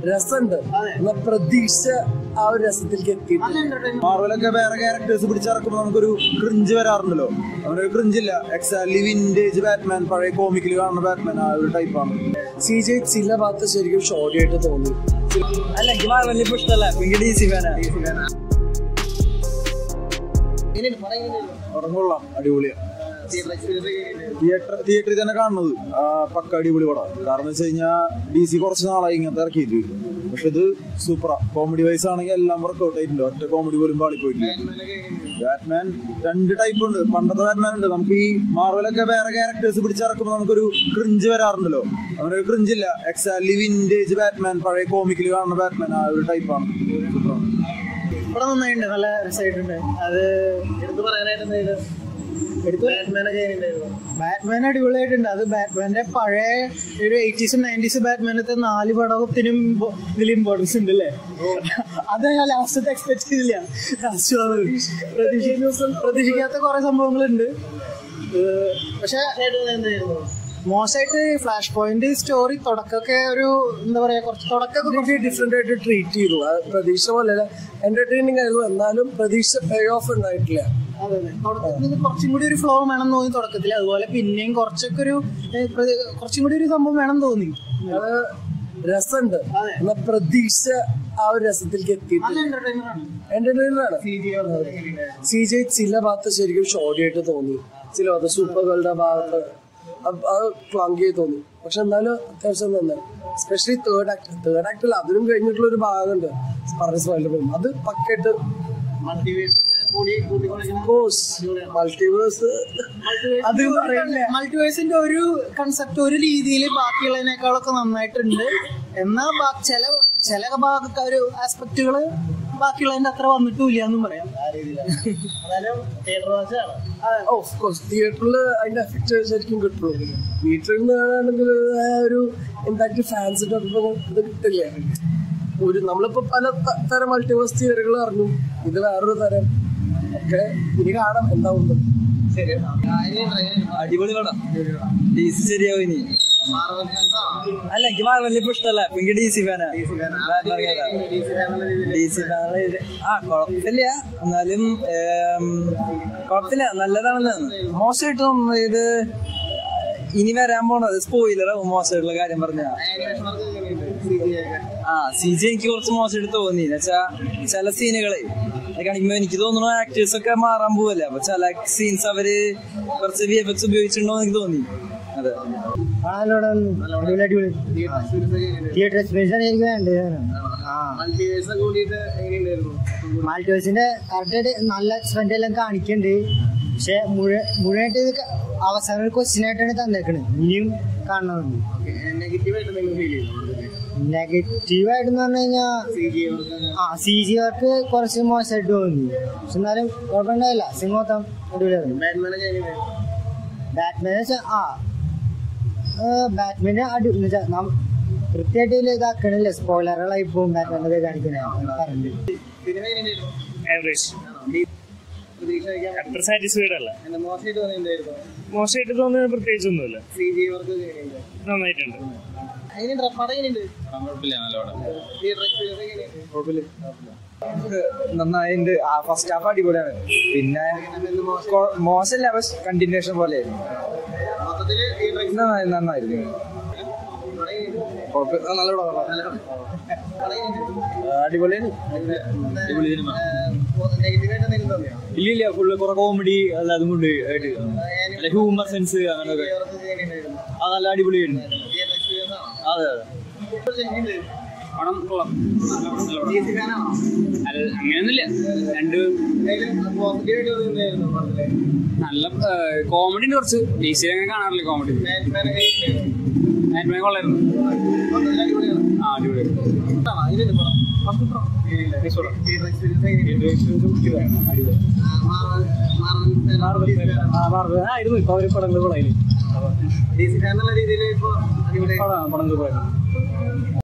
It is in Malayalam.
രസമുണ്ട് എന്നാ പ്രതീക്ഷ ആ ഒരു രസത്തിലേക്ക് എത്തിയിട്ടില്ല മാർവലൊക്കെ വേറെ ക്യാരക്ടേഴ്സ് പിടിച്ചിറക്കുമ്പോൾ നമുക്കൊരു ക്രിഞ്ച് വരാറുണ്ടല്ലോ അവനൊരു ക്രിഞ്ചില്ല എക്സാക്ട്ലി വിന്റേജ് ബാറ്റ്മാൻ പഴയ കോമിക്കിൽ കാണുന്ന ബാറ്റ്മാൻ ആ ഒരു ടൈപ്പാണ് സി ജെ ചില ഭാഗത്ത് ശരിക്കും ഷോർട്ടായിട്ട് തോന്നി അല്ല എനിക്ക് മാർവലിനെ ഇപ്പൊ ഇഷ്ടമല്ല എനിക്ക് ഡി സി ഫാനാ പടം കൊള്ളാം അടിപൊളിയാണ് തിയേറ്റർ തിയേറ്ററിൽ തന്നെ കാണുന്നത് ആ, പക്ക അടിപൊളി പടം കാരണം എന്ന് വെച്ച് കഴിഞ്ഞാൽ ഡി സി കുറച്ച് നാളായി ഇങ്ങനത്തെ ഇറക്കിയിട്ട് പക്ഷെ ഇത് സൂപ്പറാ കോമഡി വൈസ് ആണെങ്കിൽ എല്ലാം വർക്ക്ഔട്ട് ആയിട്ടുണ്ട് ഒറ്റ കോമഡി പോലും പാളിപ്പോയിട്ടില്ല ബാറ്റ്മാൻ രണ്ട് ടൈപ്പ് ഉണ്ട് പണ്ടത്തെ ബാറ്റ്മാൻ ഉണ്ട് നമുക്ക് ഈ മാർവലൊക്കെ വേറെ ക്യാരക്ടേഴ്സ് പിടിച്ചിറക്കുമ്പോൾ നമുക്കൊരു ക്രിഞ്ച് വരാറുണ്ടല്ലോ അവനൊരു ക്രിഞ്ചില്ല എക്സാക്ട്ലി വിന്റേജ് ബാറ്റ്മാൻ പഴയ കോമിക്കിൽ കാണുന്ന ബാറ്റ്മാൻ ആ ഒരു ടൈപ്പാണ് സൂപ്പറാണ് ഇവിടെ നന്നായിട്ടുണ്ട് നല്ല രസമായിട്ടുണ്ട് അത് എടുത്തു പറയാനായിട്ട് എന്തെങ്കിലും ബാറ്റ്മാനൊക്കെ എങ്ങനെയുണ്ടായിരുന്നു ബാറ്റ്മാൻ അടിപൊളിയായിട്ടുണ്ട് അത് ബാറ്റ്മാന്റെ പഴയ ഒരു എയ്റ്റീസും നയൻറ്റീസ് ബാറ്റ്മാനത്തെ നാല് പടത്തിനും ഇമ്പോ- ഇതിൽ ഇമ്പോർട്ടൻസ് ഉണ്ട് അല്ലേ അത് ഞാൻ ലാസ്റ്റത്തെ എക്സ്പെക്ട് ചെയ്തില്ല ലാസ്റ്റ് പ്രതീക്ഷിക്കുന്ന പ്രതീക്ഷിക്കാത്ത കുറെ സംഭവങ്ങളുണ്ട് ഏഹ് പക്ഷെ എന്തായിരുന്നു മോശമായിട്ട് ഫ്ലാഷ് പോയിന്റ് സ്റ്റോറി തുടക്കമൊക്കെ ഒരു എന്താ പറയാ കുറച്ച് തുടക്കമൊക്കെ കുറച്ച് ഡിഫറെന്റ് ആയിട്ട് ട്രീറ്റ് ചെയ്തു അത് പ്രതീക്ഷ പോലെ എന്റർടൈനിങ് ആയിരുന്നു എന്നാലും പ്രതീക്ഷ പേ ഓഫ് ഉണ്ടായിട്ടില്ല അതെ അതെ തുടക്കത്തിൽ ഇത് കുറച്ചും കൂടി ഒരു ഫ്ലോ വേണം തോന്നി തുടക്കത്തിൽ അതുപോലെ പിന്നെയും കുറച്ചൊക്കെ ഒരു ഏഹ്, പ്ര- കുറച്ചും കൂടി ഒരു സംഭവം വേണം തോന്നി അത് രസമുണ്ട് എന്നാ പ്രതീക്ഷ ആ ഒരു രസത്തിലേക്ക് എത്തിയിട്ടില്ല എന്റർടൈനർ ആണ് സി ജെ ചില ഭാഗത്ത് ശരിക്കും ഷോർട്ടായിട്ട് തോന്നി ചില ഭാഗത്ത് സൂപ്പറുകളുടെ ഭാഗത്ത് അത് അത് ക്ലങ്കി തോന്നി പക്ഷെ എന്നാലും അത്യാവശ്യം തന്നെ സ്പെഷ്യലി തേർഡ് ആക്ട് തേർഡ് ആക്ടിൽ അതിനും കഴിഞ്ഞിട്ടുള്ള ഒരു ഭാഗമുണ്ട് പറഞ്ഞ സ്മൈലിൽ പോകും അത് പക്കായിട്ട് മൾട്ടിവേഴ്സ് കൂടി കൂട്ടിക്കൊണ്ടിരിക്കുന്ന മൾട്ടിവേഴ്സ് അത് മൾട്ടിവേഴ്സിന്റെ ഒരു കൺസെപ്റ്റ് ഒരു രീതിയിൽ ബാക്കിയുള്ളതിനേക്കാളൊക്കെ നന്നായിട്ടുണ്ട് എന്നാൽ ബാ- ചില ചില ഭാഗത്ത് ഒരു ആസ്പെക്റ്റുകള് ബാക്കിയുള്ളതിന്റെ അത്ര വന്നിട്ടില്ല എന്നും പറയാം ആ രീതിയിലാണ് എന്നാലും തിയേറ്റർ വാച്ചാണ് ഓഫ് കോഴ്സ് തിയേറ്ററിൽ അതിന്റെ എഫക്റ്റ് ശരിക്കും കിട്ടുള്ളൂ വീട്ടിൽ നിന്ന് കാണുകയാണെങ്കിൽ ആ ഒരു ഇമ്പാക്ട് ഫാൻസിന്റെ ഒപ്പം ഇത് കിട്ടില്ല ഒരു നമ്മളിപ്പോ പല ത- തരം മൾട്ടിവേഴ്സ് തിയറികൾ അറിഞ്ഞു ഇത് വേറൊരു തരം ഒക്കെ ഇനി കാണാം എന്താവുന്നു ശരി അടിപൊളി പടം ഡി സി ശരിയാവും ഇനി മാർവൽ ഫാൻസ് ആണോ അല്ല എനിക്ക് മാർവലിനെ ഇപ്പൊ ഇഷ്ടമല്ല എനിക്ക് ഡി സി ഫാനാ D C fan D C fan എന്നുള്ള രീതിയിൽ ഡി സി ഫാനുള്ള ആ കുഴപ്പമില്ല എന്നാലും ഏം, കുഴപ്പമില്ല നല്ലതാണെന്ന് മോശമായിട്ട് തോന്നുന്നത് ഇത് ഇനി വരാൻ പോണത് സ്പോയിലർ മോശമായിട്ടുള്ള കാര്യം പറഞ്ഞ ആനിമേഷൻ വർക്ക് എങ്ങനെയുണ്ട് സി ജി ഒക്കെ ആ സി ജി എനിക്ക് കുറച്ച് മോശമായിട്ട് തോന്നി എന്നുവെച്ചാ ചില സീനുകളെ അത് കാണിക്കുമ്പോ എനിക്ക് തോന്നുന്നു ആക്ടേഴ്സ് ഒക്കെ മാറാൻ പോവല്ലേ അപ്പൊ ചില സീൻസ് അവര് കുറച്ച് വി എഫ് എക്സ് ഉപയോഗിച്ചിട്ടുണ്ടോ എന്ന് എനിക്ക് തോന്നി അതെ തിയേറ്റർ എക്സ്പീരിയൻസ് ആണ് എനിക്ക് വേണ്ടത് മൾട്ടിവേഴ്സ് കൂടിയിട്ട് എങ്ങനെയുണ്ടായിരുന്നു മാൾട്ടോസിന്റെ കറക്റ്റായിട്ട് നല്ല എക്സ്പെൻഡ് എല്ലാം കാണിക്കുന്നുണ്ട് പക്ഷെ മുഴുവനായിട്ട് ഇത് ക- അവസാനം ഒരു ക്വസ്റ്റ്യൻ ആയിട്ടാണ് തന്നേക്കണത് ഇനിയും കാണണമെന്ന് നെഗറ്റീവ് ആയിട്ട് നിങ്ങൾ ഫീൽ ചെയ്തു നെഗറ്റീവ് ആയിട്ടെന്ന് പറഞ്ഞു കഴിഞ്ഞാൽ സി ജി വർക്ക് ആ സി ജി വർക്ക് കുറച്ച് മോശമായിട്ട് തോന്നി പക്ഷെ എന്നാലും കുഴപ്പമുണ്ടായില്ല സിംഹോത്തം അടിപൊളിയായിരുന്നു ബാറ്റ്മാനൊക്കെ എങ്ങനെയായിരുന്നു ബാറ്റ്മാൻ വെച്ചാൽ ആ ബാറ്റ്മാന് അടി എന്നുവെച്ചാൽ നാം കൃത്യമായിട്ട് ഇതിൽ ഇതാക്കണില്ല സ്പോയിലറുകളായി പോകും ബാറ്റ്മാൻ്റെ കാണിക്കണേ പറഞ്ഞു സിനിമ എങ്ങനെയുണ്ടായിരുന്നു ആവറേജ് പ്രതീക്ഷ വയ്ക്കാൻ അത്ര സാറ്റിസ്ഫൈഡ് അല്ല എന്നെ മോശമായിട്ട് തോന്നിയിട്ടുണ്ടായിരുന്നു മോശമായിട്ട് തോന്നുന്നത് പ്രത്യേകിച്ചൊന്നുമില്ല സി ജി വർക്ക് എങ്ങനെയുണ്ട് നന്നായിട്ടുണ്ട് എങ്ങനെയുണ്ട് പടം എങ്ങനെയുണ്ട് തിയേറ്റർ എക്സ്പീരിയൻസ് എങ്ങനെയുണ്ട് നന്നായിട്ടുണ്ട് ആ ഫസ്റ്റ് ഹാഫ് അടിപൊളിയാണ് പിന്നെ കൊ- മോശമല്ല പക്ഷെ കണ്ടിന്യൂഷൻ പോലെ മൊത്തത്തിൽ തിയേറ്റർ നന്നായി നന്നായിരുന്നു നല്ല അടിപൊളിയാണ് നെഗറ്റീവ് ആയിട്ട് എന്തെങ്കിലും തോന്നിയോ ഇല്ല ഇല്ല ഫുള്ള് കുറെ കോമഡി അല്ലാതും കൊണ്ട് ആയിട്ട് ഹ്യൂമർ സെൻസ് അങ്ങനെയൊക്കെ വർക്ക് എങ്ങനെയുണ്ടായിരുന്നു അത് നല്ല അടിപൊളിയായിരുന്നു തിയേറ്റർ എക്സ്പീരിയൻസ് ആണോ അതെ അതെ എങ്ങനെയുണ്ട് പടം കൊള്ളാം ഡി സി ഫാനാണോ അങ്ങനെയൊന്നുമില്ല രണ്ട് എന്തെങ്കിലും പോസിറ്റീവ് ആയിട്ട് തോന്നിയിട്ടുണ്ടായിരുന്നു പടത്തില് നല്ല കോമഡി ഉണ്ട് കുറച്ച് ഡി സി അങ്ങനെ കാണാറില്ല കോമഡി ബാറ്റ്മാനൊക്കെ എങ്ങനെയുണ്ടായിരുന്നു ബാറ്റ്മാൻ കൊള്ളായിരുന്നു മൊത്തത്തിൽ അടിപൊളിയാണ് ആ അടിപൊളി ഇഷ്ടമാണോ? എങ്ങനെയുണ്ട് പടം? എങ്ങനെയുണ്ട്? തിയേറ്റർ എക്സ്പീരിയൻസ് എങ്ങനെയുണ്ട്? ആ, മാർവൽ- മാർവൽ ഫാനാണോ? ആയിരുന്നു ഇപ്പൊ അവര് പടങ്ങൾ ഡി സി ഫാൻ എന്നുള്ള രീതിയിൽ ഇപ്പൊ അടിപൊളിയായി പടങ്ങൾ